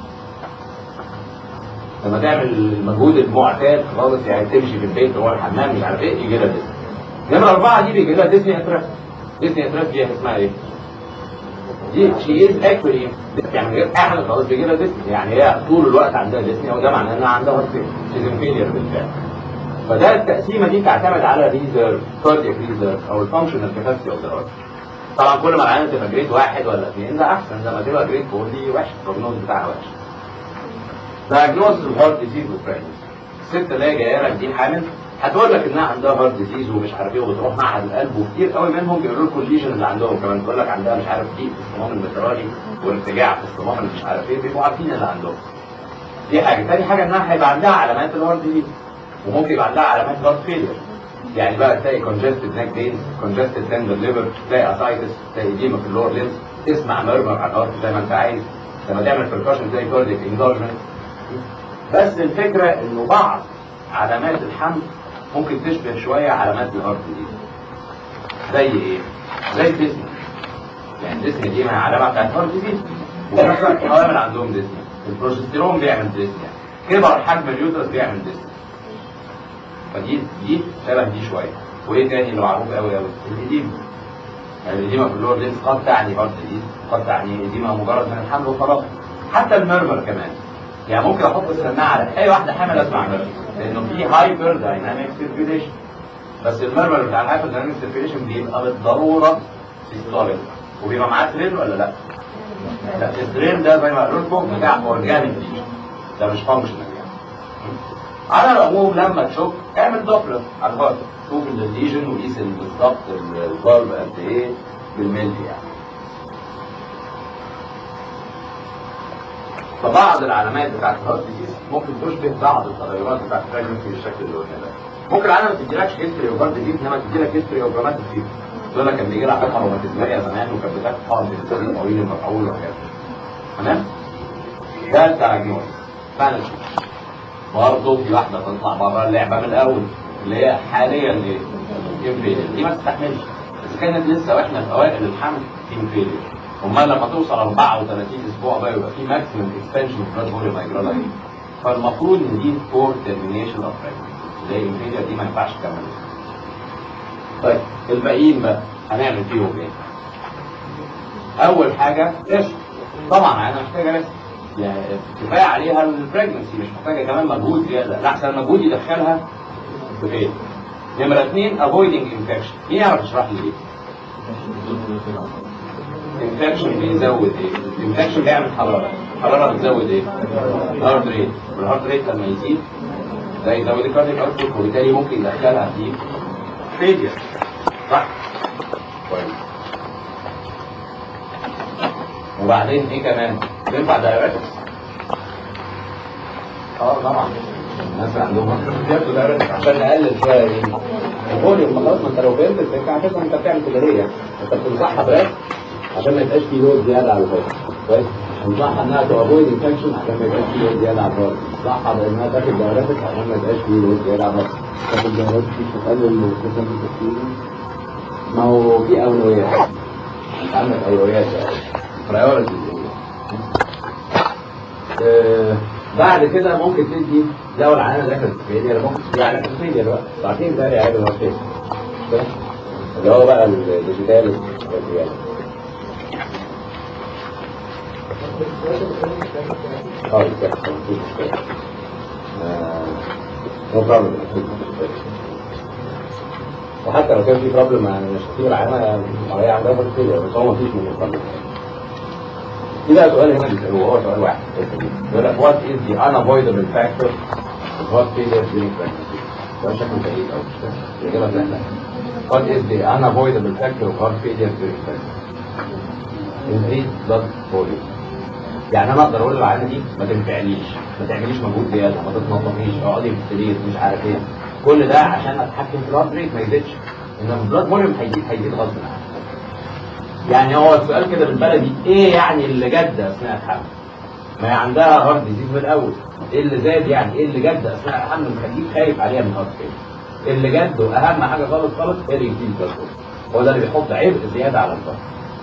لما تعمل المجهود المعتاد خالص يعني تمشي في البيت تروح الحمام مش عارف ايه يجي لها ديسنيا نمرة أربعة دي بيجي لها ديسنيا اتراك ديسنيا اتراك دي اسمها ايه؟ دي شي از اكشولي يعني غير احنا خلاص بيجي لها ديسنيا يعني هي طول الوقت عندها ديسنيا وده معناه انها عندها هارت فيلير بالفعل فده التقسيمه دي تعتمد على ريزيرف كاردياك ريزيرف او الفانكشنال كاباسيتي اوف ذا هارت طبعا كل ما العينه تبقى جريد واحد ولا اثنين ده احسن لما تبقى جريد فور دي وحش البروجنوز بتاعها وحش دايجنوز الهارت ديزيز والبريجنسي الست اللي هي جايه لك دي حامل هتقول لك انها عندها هارت ديزيز ومش عارف ايه وبتروح معهد القلب وكتير قوي منهم بيقولوا لكم الليجن اللي عندهم كمان تقول لك عندها مش عارف ضيق في الصمام المترالي وارتجاع في الصمام اللي مش عارف ايه بيبقوا عارفين اللي عندهم دي حاجه تاني حاجه انها هيبقى عندها علامات الهارت ديزيز وممكن يبقى عندها علامات هارت فيلير يعني بقى تلاقي congested neck pain congested tender liver تلاقي اسايتس تلاقي edema في اللور لينز تسمع ميرمر على الهارت زي ما انت عايز لما تعمل percussion تلاقي كارديك انجارجمنت بس الفكره انه بعض علامات الحمل ممكن تشبه شويه علامات الهارت دي زي ايه؟ زي الديسني يعني الديسني دي علامه بتاعت الهارت دي وفي نفس الوقت الحوامل عندهم ديسني البروجستيرون بيعمل ديسني كبر حجم اليوترس بيعمل ديسني فدي دي شبه دي شويه وايه تاني اللي معروف قوي قوي الاديمه يعني الاديمه في اللور لينس قد تعني هارت ديزيز قد تعني اديمه مجرد من الحمل وخلاص حتى المرمر كمان يعني ممكن احط السماعه على اي واحده حامل اسمع مرمر لانه في هايبر دايناميك سيركيوليشن بس المرمر بتاع الهايبر دايناميك سيركيوليشن بيبقى بالضروره سيستوليك وبيبقى معاه ترين ولا لا؟ لا الترين ده زي ما قلت لكم بتاع اورجانيك ده مش فانكشنال على العموم لما تشوف اعمل دوبلر على الهارت شوف الليجن وقيس بالظبط الفالف قد ايه بالملي يعني فبعض العلامات بتاعت الهارت ديزيز ممكن تشبه بعض التغيرات بتاعت البريجنسي بالشكل اللي قلنا ده ممكن العالم ما تديلكش هيستوري اوف هارت ديزيز انما تديلك هيستوري اوف روماتيك فيبر تقول لك كان بيجي لها حاجه روماتيزميه زمان وكانت بتاخد حقن بنسلين طويل المفعول وهكذا تمام ده التراجمون فعلا برضه في واحده تطلع بره اللعبه من الاول اللي هي حاليا ايه؟ انفيرير دي ما تستحملش بس كانت لسه واحنا في اوائل الحمل انفيرير امال لما توصل 34 اسبوع بقى يبقى في ماكسيمم اكسبانشن في بلاد فوليوم هيجرى ايه؟ فالمفروض ان دي فور ترمينيشن اوف بريجنسي زي الانفيرير دي ما ينفعش تكمل طيب الباقيين بقى هنعمل فيهم ايه؟ اول حاجه ريسك طبعا انا محتاجه ريسك يعني كفايه عليها البريجنسي مش محتاجه كمان مجهود زياده لا احسن المجهود يدخلها في ايه؟ نمره اثنين avoiding infection مين يعرف يشرح لي ليه؟ انفكشن بيزود ايه؟ الانفكشن بيعمل حراره الحراره بتزود ايه؟ الهارت ريت والهارت ريت لما يزيد ده يزود الكارديك اوتبوت وبالتالي ممكن يدخلها في فيلير صح؟ كويس وبعدين ايه كمان؟ ينفع دايركتس اه طبعا الناس اللي عندهم بياخدوا دايركتس عشان نقلل شويه ايه؟ الفوليوم خلاص ما انت لو فهمت الفكره اساسا انت بتعمل كده ليه يعني؟ انت بتنصحها بريك عشان ما يبقاش في لود زياده على الفوليوم كويس؟ تنصحها انها تافويد انفكشن عشان ما يبقاش في لود زياده على الفوليوم تنصحها بانها تاخد دايركتس عشان ما يبقاش في لود زياده على الفوليوم تاخد دورات مش تقلل قسم التفكير ما هو في اولويات انت عندك اولويات برايورتي بعد كده ممكن تدي لو العيانه دخلت في فيلير ممكن تدي على فيلير بقى ساعتين ده عيب الهارت اللي هو بقى الديجيتال والريال اه بتحصل مفيش مشكلة. آه، no problem. وحتى لو كان في بروبلم يعني مش كتير عامة هي عندها بكتيريا بس هو مفيش منه بروبلم في بقى سؤال هنا بيسألوه هو سؤال واحد يقول لك what is the unavoidable factor of heart failure during pregnancy؟ ده شكله بعيد أوي مش فاهم. الإجابة سهلة what is the unavoidable factor of heart failure during pregnancy؟ increased blood volume يعني انا اقدر اقول للعيانه دي ما تنفعليش ما تعمليش مجهود زياده ما تتنططيش اقعدي في السرير مش عارف ايه كل ده عشان اتحكم في البلاد ريت ما يزيدش انما البلاد فوليوم هيزيد هيزيد غصب عنك يعني هو السؤال كده بالبلدي ايه يعني اللي جد اثناء الحمل ما هي عندها هارت ديزيز من الاول ايه اللي زاد يعني ايه اللي جد اثناء الحمل مخليك خايف عليها من هارت فيلر اللي جد واهم حاجه خالص خالص ايه اللي يزيد البلاد فوليوم هو ده اللي بيحط عبء زياده على الفرد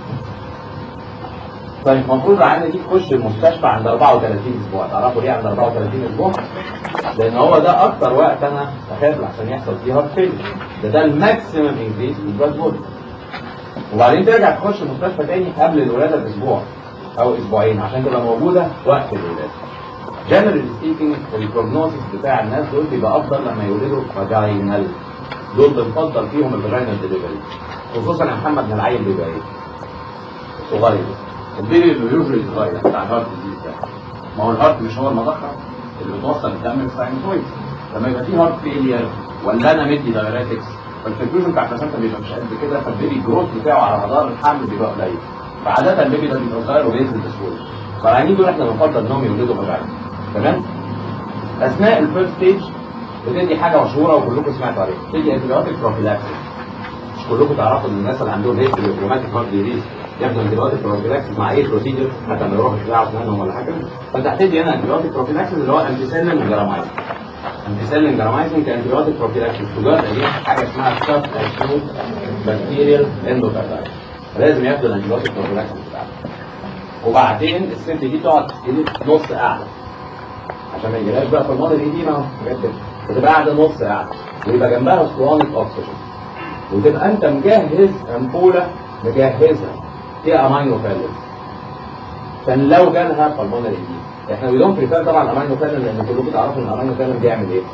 طيب المفروض العيانه دي تخش المستشفى عند 34 اسبوع تعرفوا ليه عند 34 اسبوع؟ لان هو ده اكتر وقت انا اخاف عشان يحصل فيه هارت فيلر ده ده الماكسيمم انكريز في البلاد فوليوم وبعدين ترجع تخش المستشفى تاني قبل الولاده باسبوع او اسبوعين عشان تبقى موجوده وقت الولاده جنرال سبيكينج البروجنوسيس بتاع الناس دول بيبقى افضل لما يولدوا فاجينال دول بنفضل فيهم الفاجينال ديليفري خصوصا يا محمد ان العيل بيبقى ايه؟ صغير البيبي اللي يوجري صغير بتاع الهارت ديزيز ده ما هو الهارت مش هو المضخه اللي بتوصل الدم للساينوسويد لما يبقى في هارت فيلير ولا انا مدي دايريتكس فالفيوجن بتاع البلاسنتا بيبقى مش قد كده فالبيبي الجروث بتاعه على مدار الحمل بيبقى قليل فعادة البيبي ده بيبقى صغير وبينزل بسهوله فالعيانين دول احنا بنفضل انهم يولدوا فجأة تمام اثناء الفيرست ستيج بتدي حاجه مشهوره وكلكم سمعتوا عليها بتدي انتبيوتيك بروفيلاكسيس مش كلكم تعرفوا ان الناس اللي عندهم هيستوري روماتيك هارت ديزيز ياخدوا انتبيوتيك بروفيلاكسيس مع اي بروسيجر حتى لما يروحوا يخلعوا اسنانهم ولا حاجه فانت هتدي هنا انتبيوتيك بروفيلاكسيس اللي هو امبيسيلين وجرامايسين امبيسيلين جرامايسين كانتبيوتيك بروفيلاكسيس تجار ايه حاجه اسمها سب اكيوت بكتيريال اندوكاردايتس لازم ياخدوا الانتبيوتيك بروفيلاكسيس بتاعهم وبعدين الست دي تقعد تستلم نص قاعده عشان ما يجيلهاش بقى في الماضي الايدينا اهو حاجات كده بتبقى قاعده نص قاعده ويبقى جنبها اسطوانه اكسجين وتبقى انت مجهز امبوله مجهزها فيها امينو فالين عشان لو جالها بالمونري ايدينا احنا وي دونت بريفير طبعا الامينو فالين لان كلكم تعرفوا ان الامينو فالين بيعمل ايه؟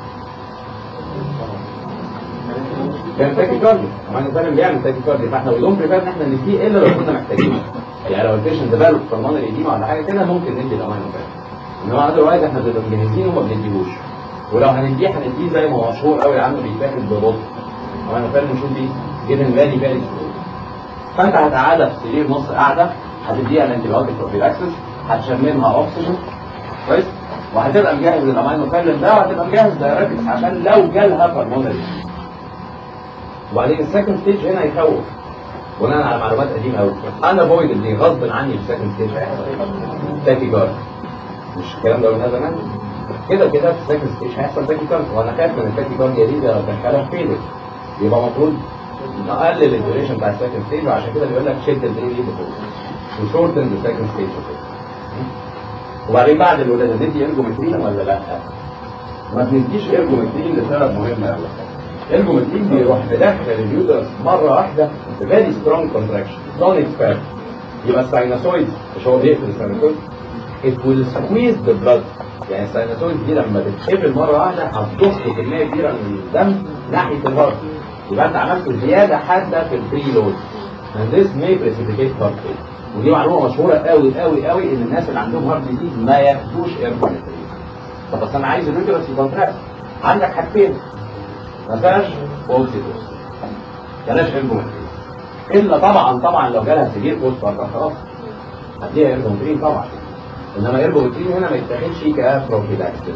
كان تاكي كارديو امينو فالين بيعمل تاكي كارديو فاحنا وي دونت بريفير ان احنا نديه الا لو كنا محتاجينه يعني لو البيشنت ديفلوب بالمونري ايدينا ولا حاجه كده ممكن ندي الامينو فالين انما اذروايز احنا بنبقى مجهزين وما بنديهوش ولو هنديه هنديه زي ما هو مشهور قوي عنه بيتاخد ببطء انا فاهم نشوف دي جيفن فالي فالي فانت هتقعدها في سرير نص قاعده هتديها الانتيبيوتيك بروفيلاكسس هتشممها اكسجين كويس وهتبقى مجهز الامينوفيلين ده وهتبقى مجهز دايركتس عشان لو جالها بالمونري وبعدين السكند ستيج هنا يخوف بناء على معلومات قديمه قوي انا بويد اللي غصب عني في السكند ستيج هيحصل ايه؟ تاكي جارد مش الكلام ده قلناه زمان كده كده في السكند ستيج هيحصل تاكي جارد وانا خايف من التاكي جارد دي لو دخلها في فيلر يبقى المفروض نقلل الديوريشن بتاع السكند ستيج وعشان كده بيقول لك شد البري ليد وشورتن السكند ستيج وبعدين بعد الولاده ندي ارجومترين ولا لا؟ ما بنديش ارجومترين لسبب مهم قوي الارجومترين بيروح مدخل اليوترس مره واحده فيري سترونج كونتراكشن نون اكسبيرت يبقى السايناسويد مش هو بيقفل السايناسويد it will squeeze the blood يعني السايناسويد دي لما تتقفل مره واحده هتضخ كميه كبيره من الدم ناحيه الهارت يبقى انت عملت زياده حاده في البري لود and this may precipitate heart failure ودي معلومه مشهوره قوي قوي قوي ان الناس اللي عندهم هارت ديزيز ما ياخدوش ايرجومترين طب بس انا عايز اليوترس يكونتراكت عندك حاجتين ما فيهاش اوكسيتوس بلاش ايرجومترين الا طبعا طبعا لو جالها سيفير بوست بارتر خلاص هديها ايرجومترين طبعا انما ايرجومترين هنا ما يتاخدش كبروفيلاكسيس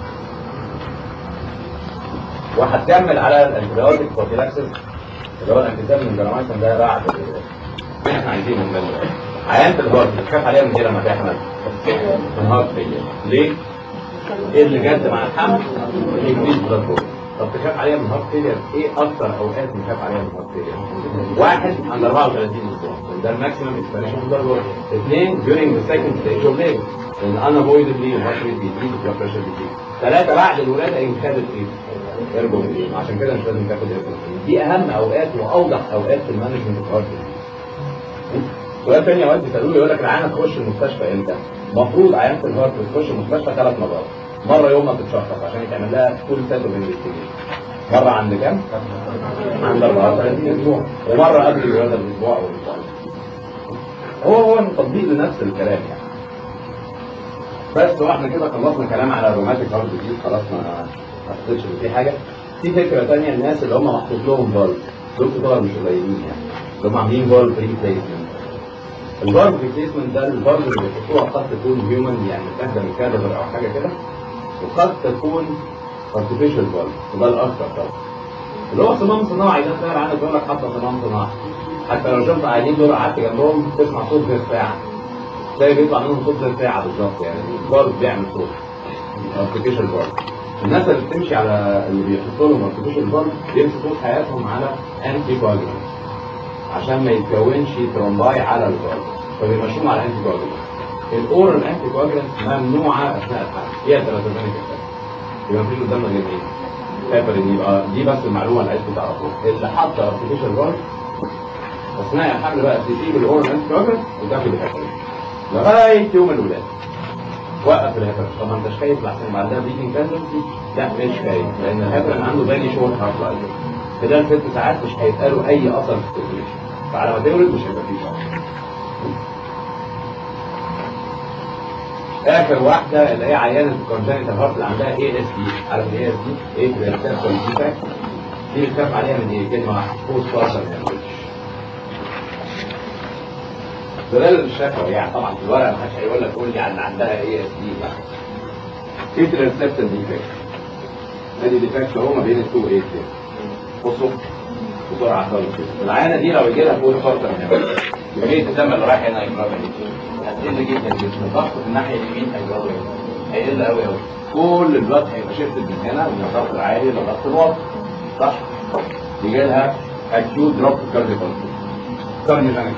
وهتكمل على الانتيبيوتيك بروفيلاكسيس اللي هو الانتيسام من جرامايسن ده بعد مين احنا عايزينه من عيانة الهارت بتخاف عليها من ايه لما تحمل؟ من هارت فيلير ليه؟ ايه اللي جد مع الحمل؟ انكريز بلاد فلو طب تخاف عليها من هارت فيلير ايه اكتر اوقات بنخاف عليها من هارت فيلير؟ واحد عند 34 اسبوع ده الماكسيمم اكسبانشن بلاد فلو اثنين during the second stage of labor لان unavoidably الهارت ريت بيزيد البلاد بريشر بيزيد ثلاثة بعد الولادة ان خدت ايه؟ ايرجومترين عشان كده مش لازم تاخد ايرجومترين دي اهم اوقات واوضح اوقات في المانجمنت اوف هارت سؤال تاني اوقات بيسالوا لي يقول لك العيانه تخش المستشفى امتى؟ المفروض عيانه الهارت بتخش المستشفى ثلاث مرات مره يوم ما تتشخص عشان يتعمل لها فول سيت اوف انفستيجيشن مره عند كام؟ عند 34 اسبوع ومره قبل الولاده باسبوع او اسبوعين هو هو تطبيق لنفس الكلام يعني بس هو احنا كده خلصنا كلام على الروماتيك هارت ديزيز خلاص ما ما اعتقدش ان في حاجه في فكره ثانيه الناس اللي هم محطوط لهم فالف دول طبعا مش قليلين يعني اللي هم عاملين فالف ريبليسمنت الفالف ريبليسمنت ده الفالف اللي بيحطوها قد تكون هيومن يعني متاخده من كادفر او حاجه كده وقد تكون artificial valve وده الاكثر طبعا اللي هو صمام صناعي ده سهل عنك يقول لك حتى صمام صناعي حتى لو شفت قاعدين دول قعدت جنبهم تسمع صوت زي الساعه تلاقي بيطلع منهم صوت زي الساعه بالظبط يعني الفالف بيعمل صوت artificial valve الناس اللي بتمشي على اللي بيحطوا لهم artificial valve بيمشوا طول حياتهم على انتي coagulant عشان ما يتكونش ترومباي على الفالف فبيمشوهم على انتي coagulant الاورال انتي coagulant ممنوعه اثناء الحمل فيها ثلاثة يبقى مفيش قدامنا غير ايه؟ هيبرين يبقى دي بس المعلومه اللي عايزكم تعرفوها اللي حط ارتفيشال فالف اثناء الحمل بقى تسيب الاورال انتي كوجن وتاخد الهيبرين لغايه يوم الولاده وقف الهيبرين طب ما انتش خايف لحسن بعدها بريدنج تندنسي لا مش خايف لان الهيبرين عنده بالي شورت هارت لايف خلال ست ساعات مش هيتقالوا اي اثر في السيركيليشن فعلى ما تولد مش هيبقى فيه شعر اخر واحده اللي هي عيانه الكونجنتال هارت اللي عندها اي اس دي عارف ايه اس دي؟ ايه بريسبشن ديفكت دي بتخاف عليها من ايه؟ كلمه واحده بوست بارشل سؤال الشفوي يعني طبعا في الورقه ما حدش هيقول لك قول لي عن عندها اي اس دي لا في ريسبشن ديفكت ادي ديفكت هو ما بين التو ايه كده بصوا بسرعه خالص كده العيانه دي لو يجي لها بوست بارشل كميه الدم اللي رايح هنا يقرب هتقل جدا جدا الضغط في الناحيه اليمين هيقل هيقل قوي قوي كل البلاد هيبقى شيفت من هنا من الضغط العالي للضغط الواطي صح يجي لها اكيوت دروب كارديو كارديو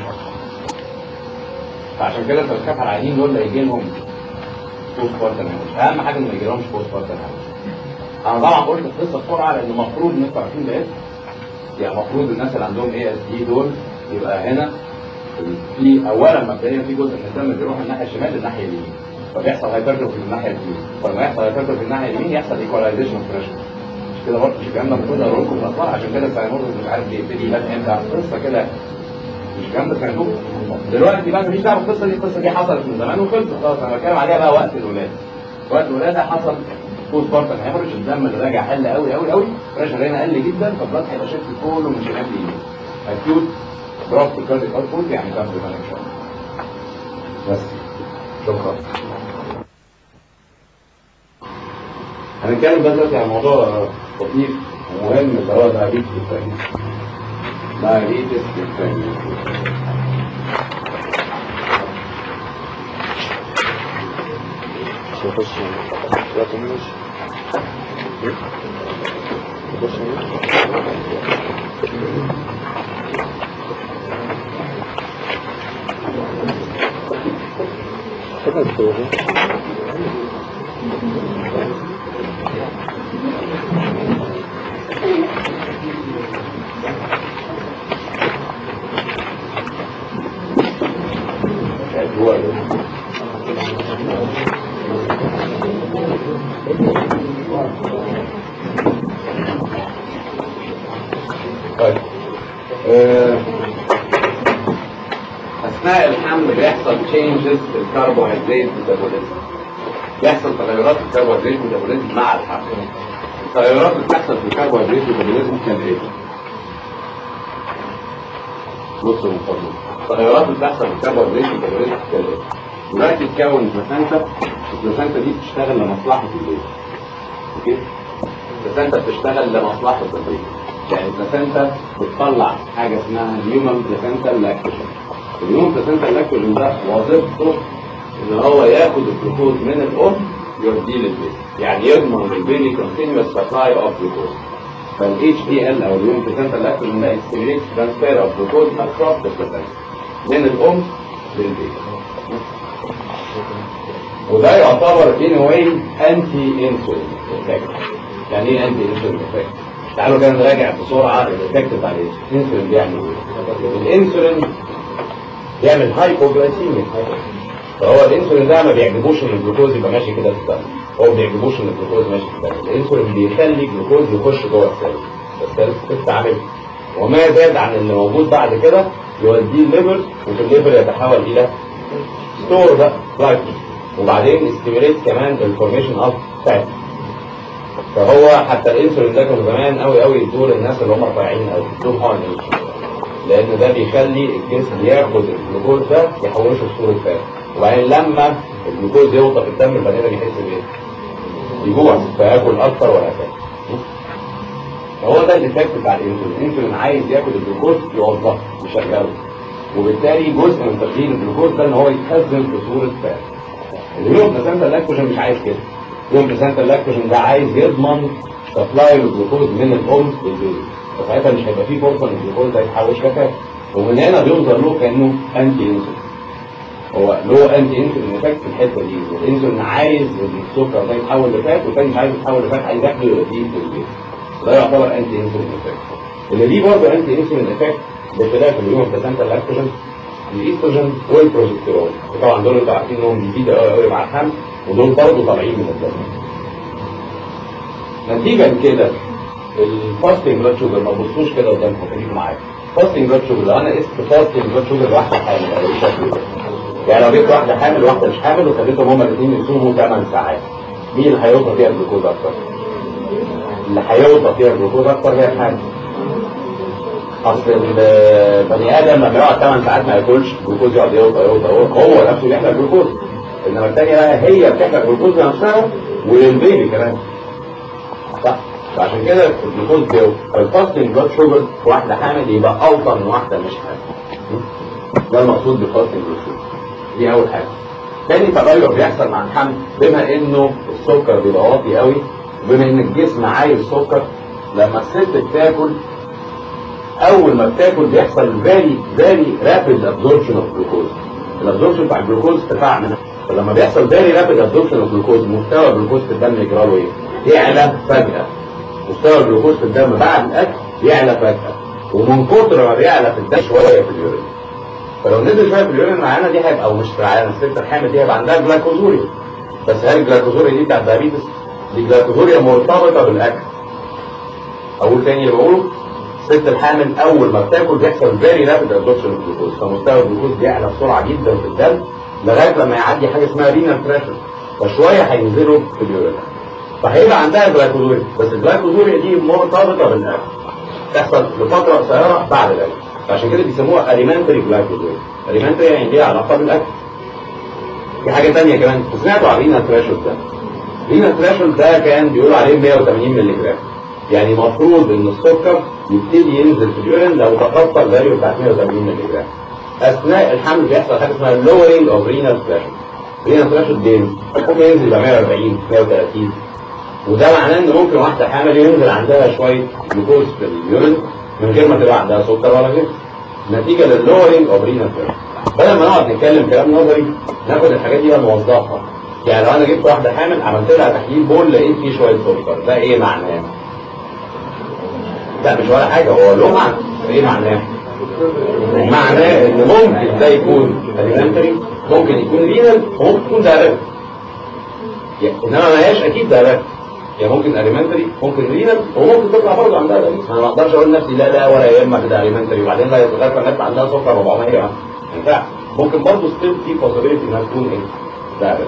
فعشان كده انت بتخاف على العيانين دول اللي يجي لهم بوست بارتن اهم حاجه ان ما يجي لهمش بوست بارتن انا طبعا قلت القصه بسرعه لان المفروض ان انتوا عارفين ده يعني المفروض الناس اللي عندهم اي اس دي دول يبقى هنا في اولا مبدئيا في جزء من الدم بيروح من الناحيه الشمال للناحيه اليمين فبيحصل هايبرتروفي من الناحيه اليمين فلما يحصل هايبرتروفي من الناحيه اليمين يحصل ايكولايزيشن اوف بريشر مش كده برضه مش الكلام ده المفروض اقول لكم في الاطفال عشان كده الساينوز مش عارف بيبتدي يبان امتى قصه كده مش الكلام ده كان دلوقتي بقى مفيش دعوه بالقصه دي القصه دي حصلت من زمان وخلصت خلاص انا بتكلم عليها بقى وقت الولاده وقت الولاده حصل بوست بارتن هيمرج الدم اللي راجع حل قوي قوي قوي بريشر هنا قل جدا فالبلاد هيبقى شكل كله من شمال ليمين اكيوت دروب في الكارديك اوتبوت يعني كارديو بس شكرا هنتكلم بقى دلوقتي عن موضوع لطيف ومهم اللي هو دايابيتس الثاني دايابيتس الثاني نخش دلوقتي مش نخش هو ده. طيب آه، اثناء الحمل بيحصل changes في الكربوهيدرات ميتابوليزم بيحصل تغيرات في الكربوهيدرات ميتابوليزم مع الحمل التغيرات اللي بتحصل في الكربوهيدرات ميتابوليزم كان ايه؟ بصوا من فضلك التغيرات اللي بتحصل في الكربوهيدرات ميتابوليزم كان ايه؟ دلوقتي تكون بلاسنتا البلاسنتا دي بتشتغل لمصلحه البيت اوكي؟ البلاسنتا بتشتغل لمصلحه البيت يعني البلاسنتا بتطلع حاجه اسمها الهيومن بلاسنتا لاكتوجين الهيومن بلاسنتا لاكتوجين ده وظيفته ان هو ياخد الجلوكوز من الام يوديه للبيت يعني يضمن البيبي كونتينوس سبلاي اوف جلوكوز فالاتش دي ال او الهيومن بلاسنتا لاكتوجين ده ستيميليتس ترانسفير اوف جلوكوز اكروس ذا بلاسنتا من الام للبيت وده يعتبر in a way anti insulin effect يعني ايه anti insulin effect تعالوا كده نراجع بسرعه الايفكت بتاع الانسولين بيعمل ايه الانسولين بيعمل هايبوجلايسيميا فهو الانسولين ده ما بيعجبوش ان الجلوكوز يبقى ماشي كده في الدم هو ما بيعجبوش ان الجلوكوز ماشي في الدم الانسولين بيخلي الجلوكوز يخش جوه السيل السيل تستعمل وما زاد عن اللي موجود بعد كده يوديه الليفر وفي الليفر يتحول الى ستور بقى glycogen. وبعدين استيميليت كمان الفورميشن اوف فات فهو حتى الانسولين ده كانوا زمان قوي قوي يدور الناس اللي هم رفيعين قوي يدور هون لان ده بيخلي الجسم ياخد الجلوكوز ده يحوله لصوره فات وبعدين لما الجلوكوز يوطى في الدم البني ادم يحس بايه؟ يجوع فياكل اكتر وهكذا فهو ده الايفكت بتاع الانسولين الانسولين عايز ياخد الجلوكوز يوظفه يشغله وبالتالي جزء من تشغيل الجلوكوز ده ان هو يتخزن في صوره فات اليوم بلاسنتا اللاكتوجين مش عايز كده اليوم بلاسنتا اللاكتوجين ده عايز يضمن سبلاي الجلوكوز من الام للبيبي فساعتها مش هيبقى فيه فرصه ان الجلوكوز ده يتحوش كفاءه ومن هنا بينظر له كانه انتي انسولين هو له انتي انسولين افكت في الحته دي الانسولين عايز السكر ده يتحول لفات والتاني مش عايز يتحول لفات عايز ياكله يوديه في البيت ده يعتبر انتي انسولين افكت اللي دي برضه انتي انسولين افكت بخلاف اليوم بلاسنتا اللاكتوجين الايستروجين والبروجستيرون طبعا دول انتوا عارفين انهم بيفيدوا قوي قوي مع الحمل ودول برضه طالعين من الدم نتيجة لكده الفاستنج بلاد شوجر ما تبصوش كده قدامكم خليكم معايا فاستنج بلاد شوجر لو انا قست فاستنج بلاد شوجر واحده حامل او بالشكل ده يعني لو جبت واحده حامل وواحده مش حامل وخليتهم هما الاثنين يصوموا 8 ساعات مين اللي هيوطى فيها الجلوكوز اكتر؟ اللي هيوطى فيها الجلوكوز اكتر هي الحامل اصل البني ادم لما يقعد 8 ساعات ما ياكلش الجلوكوز يقعد يوطى يوطى يوطى هو نفسه بيحرق جلوكوز انما الثانيه بقى هي بتحرق جلوكوز لنفسها وللبيبي كمان صح فعشان كده الجلوكوز بيوطى الفاستنج بلاد شوجر في واحده حامل يبقى اوطى من واحده مش حامل ده المقصود بالفاستنج بلاد شوجر دي اول حاجه تاني تغير بيحصل مع الحمل بما انه السكر بيبقى واطي قوي وبما ان الجسم عايز سكر لما الست بتاكل اول ما بتاكل بيحصل فيري فيري رابيد ابزوربشن اوف جلوكوز الابزوربشن بتاع الجلوكوز ارتفاع منها فلما بيحصل فيري رابيد ابزوربشن اوف جلوكوز مستوى الجلوكوز في الدم يجرى له ايه؟ يعلى فجأة مستوى الجلوكوز في الدم بعد الاكل يعلى فجأة ومن كتر ما بيعلى في الدم شوية في اليورين فلو نزل شوية في اليورين معانا دي هيبقى او مش في العيانة الست الحامل دي هيبقى عندها جلايكوزوريا بس هل الجلايكوزوريا دي بتاعت دايابيتس؟ دي جلايكوزوريا مرتبطة بالاكل اقول تاني اللي بقوله الست الحامل اول ما بتاكل بيحصل فيري رابيد ابزوربشن اوف جلوكوز فمستوى الجلوكوز بيعلى بسرعه جدا في الدم لغايه لما يعدي حاجه اسمها رينال بريشر فشويه هينزلوا في اليورين فهيبقى عندها جلايكوزوريا بس الجلايكوزوريا دي مرتبطه بالاكل تحصل لفتره قصيره بعد الاكل فعشان كده بيسموها اليمنتري جلايكوزوريا اليمنتري يعني ليها علاقه بالاكل في حاجه ثانيه كمان سمعتوا عن رينال بريشر ده رينا ثريشولد ده كان بيقولوا عليه 180 مللي جرام يعني المفروض ان السكر يبتدي ينزل في اليورين لو تخطى الفاليو بتاعت 180 مللي جرام اثناء الحمل بيحصل حاجه اسمها lowering of renal threshold renal threshold بينزل ممكن ينزل يبقى 140 130 وده معناه ان ممكن واحده حامل ينزل عندها شويه جلوكوز في اليورين من غير ما تبقى عندها سكر ولا غيره نتيجه لللورنج اوف رينال بدل ما نقعد نتكلم كلام نظري ناخد الحاجات دي ونوظفها يعني لو انا جبت واحده حامل عملت لها تحليل بول لقيت فيه شويه سكر ده ايه معناه؟ لا مش ولا حاجه هو له معنى ايه معناه؟ معناه ان ممكن ده يكون اليمنتري ممكن يكون رينال وممكن يكون دايركت انما ما هياش اكيد دايركت يعني ممكن اليمنتري ممكن رينال وممكن تطلع برضه عندها دايركت انا ما اقدرش اقول لنفسي لا لا ولا يهمك ده اليمنتري وبعدين لا يتغير الناس عندها سكر 400 ما ينفعش ممكن برضه ستيل في possibility انها تكون ايه دايركت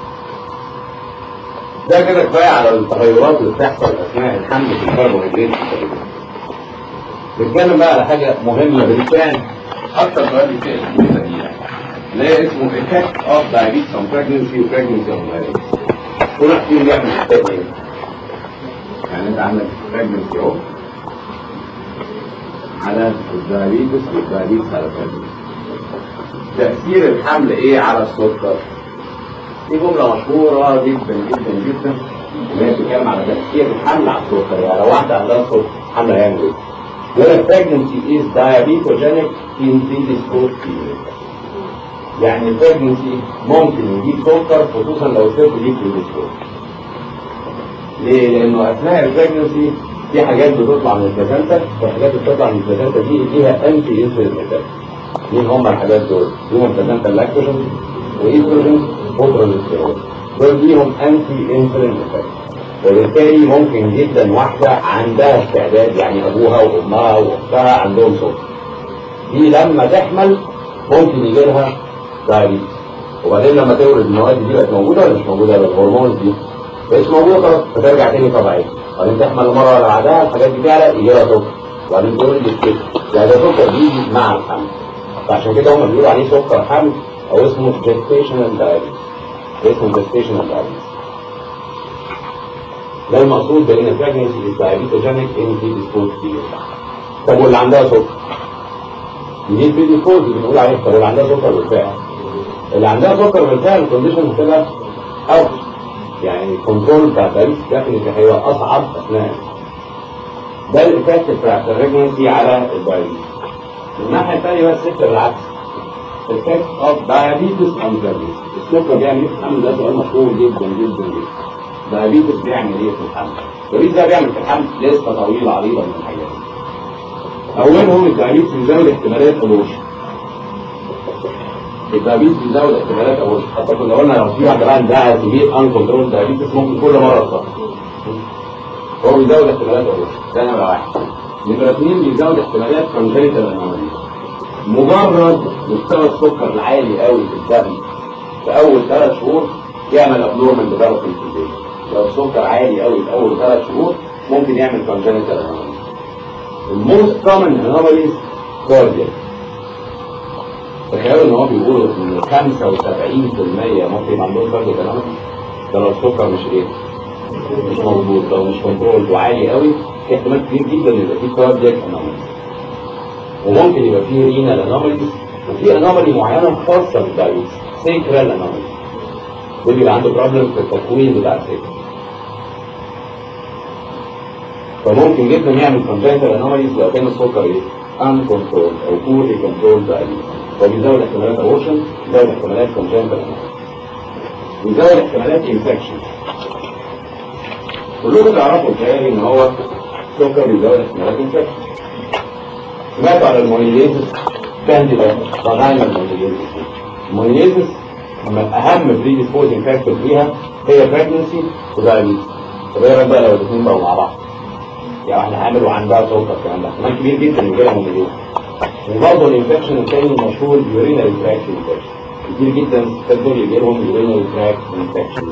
ده كده كفايه على التغيرات اللي بتحصل اثناء الحمل في الكربوهيدرات نتكلم بقى على حاجه مهمه بالفعل اكتر سؤال بيتسال في الجزء دي يعني اللي هي اسمه effect of diabetes on pregnancy و pregnancy on diabetes كل واحد فيهم بيعمل حاجات ايه؟ يعني انت عندك pregnancy اهو على الدايابيتس والدايابيتس على الpregnancy تأثير الحمل ايه على السكر؟ دي جملة مشهورة جدا جدا جدا اللي هي بتتكلم على تأثير الحمل على السكر يعني لو واحدة عندها سكر الحمل هيعمل ايه؟ يقول لك pregnancy is diabetogenic in predisposed females يعني البريجنسي ممكن يجيب سكر خصوصا لو الست دي predisposed ليه؟ لأنه أثناء البريجنسي في حاجات بتطلع من البلازنتا والحاجات اللي بتطلع من البلازنتا دي فيها انتي انسولين مين هم الحاجات دول؟ هم بلازنتا لاكتوجين وايستروجين وبروجستيرون دول ليهم انتي انسولين وبالتالي ممكن جدا واحدة عندها استعداد يعني أبوها وأمها وأختها عندهم سكر دي لما تحمل ممكن يجي لها دايابيتس وبعدين لما تولد المواد دي بقت موجودة ولا مش موجودة الهرمونز دي مش موجودة خلاص فترجع تاني طبيعية وبعدين تحمل المرة اللي بعدها الحاجات دي تعلى يجي لها سكر وبعدين تولد السكر يعني ده سكر بيجي مع الحمل فعشان كده هم بيقولوا عليه سكر حمل أو اسمه gestational diabetes اسمه gestational diabetes ده المقصود بان البريجنسي is diabetogenic in predisposed females طب واللي عندها سكر دي predisposed بنقول عليه طب واللي عندها سكر بالفعل اللي عندها سكر بالفعل الكونديشن بتبقى اوت يعني الكنترول بتاع الدايبيتس ديفنتلي هيبقى اصعب اثناء ده الايفكت بتاع البريجنسي على الدايبيتس الناحيه الثانيه بقى الست بالعكس effect of diabetes on pregnancy السكر بيعمل ايه في الحمل ده سؤال مشهور جدا جدا جدا دايابيتس بيعمل ايه في الحمل؟ الدايابيتس ده بيعمل في الحمل لسه طويلة عريضة من الحاجات أولهم الدايابيتس بيزود احتمالات أبورشن الدايابيتس بيزود احتمالات أبورشن حتى كنا قلنا لو في واحدة بقى عندها كبير ان كنترول دايابيتس ممكن كل مرة تصاب هو بيزود احتمالات أبورشن ده نمرة واحد نمرة اثنين بيزود احتمالات كونجنتال انومالي مجرد مستوى السكر العالي قوي في الدم في أول ثلاث شهور يعمل ابنورمال ديفلوبمنت في البيبي لو السكر عالي قوي في اول ثلاث شهور ممكن يعمل كونجنتال انومالي الموست كومن انوماليز كاردياك تخيلوا ان هو بيقولوا ان 75% ممكن يبقى عندهم كاردياك انومالي ده لو السكر مش ايه مش مظبوط لو مش كنترول وعالي قوي في احتمال كبير جدا يبقى فيه كاردياك انومالي وممكن يبقى فيه رينال انوماليز وفي انومالي معينه خاصه بالدايبيتس سيكرال انومالي ده بيبقى عنده بروبلم في التكوين بتاع السكر فممكن جدا يعمل congenital anomalies لو كان السكر ايه uncontrolled او poorly controlled diabetes فبيزود احتمالات abortion بيزود احتمالات congenital anomalies بيزود احتمالات infection كلكم تعرفوا بتهيألي ان هو السكر بيزود احتمالات infection سمعتوا على المونيليزس كانديدا فاجينال المونيليزس المونيليزس اهم predisposing فاكتور فيها هي pregnancy ودايابيتس طب ايه رايك بقى لو الاثنين بقوا مع بعض يعني واحده حامل وعندها سكر كمان ده احتمال كبير جدا يجي لها مونيليزس وبرضه الانفكشن الثاني المشهور يورينال تراكت انفكشن كتير جدا الستات دول يجي لهم يورينال تراكت انفكشن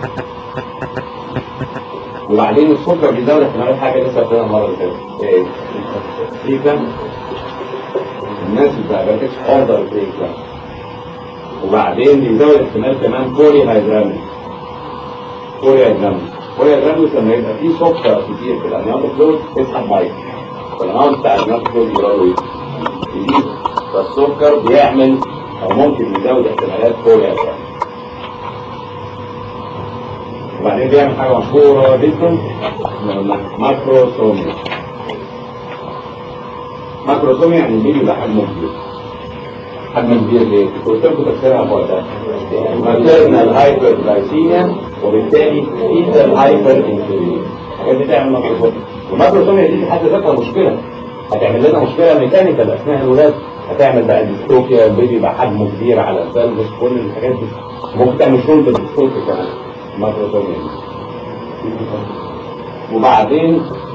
وبعدين السكر بيزود احتمالات حاجه لسه قلتها المره اللي فاتت ايه دي كام الناس اللي بتاعتش اوردر بريك وبعدين بيزود احتمال كمان كولي هيدرامي كوريا جرامز كوريا جرامز لما يبقى فيه سكر كتير في الاميون فلويد تسحب ميه فالاميون بتاع الاميون فلويد يجرى له ايه؟ يزيد فالسكر بيعمل او ممكن يزود احتمالات كوريا جرامز وبعدين بيعمل حاجه مشهوره جدا ماكروسوميا ماكروسوميا يعني البيبي يبقى حجمه كبير حجم كبير ليه؟ قلت لكم تفسيرها في وقتها ماتيرنال هايبر جلايسيميا وبالتالي فيتال هايبر انسولين الحاجات دي تعمل ماكروسوميا والماكروسوميا دي في حد ذاتها مشكله هتعمل لنا مشكله ميكانيكال اثناء الولاده هتعمل بقى ديستروفيا البيبي يبقى حجمه كبير على البلبس كل الحاجات دي ممكن تعمل شولد ديستروفيا كمان ماكروسوميا دي وبعدين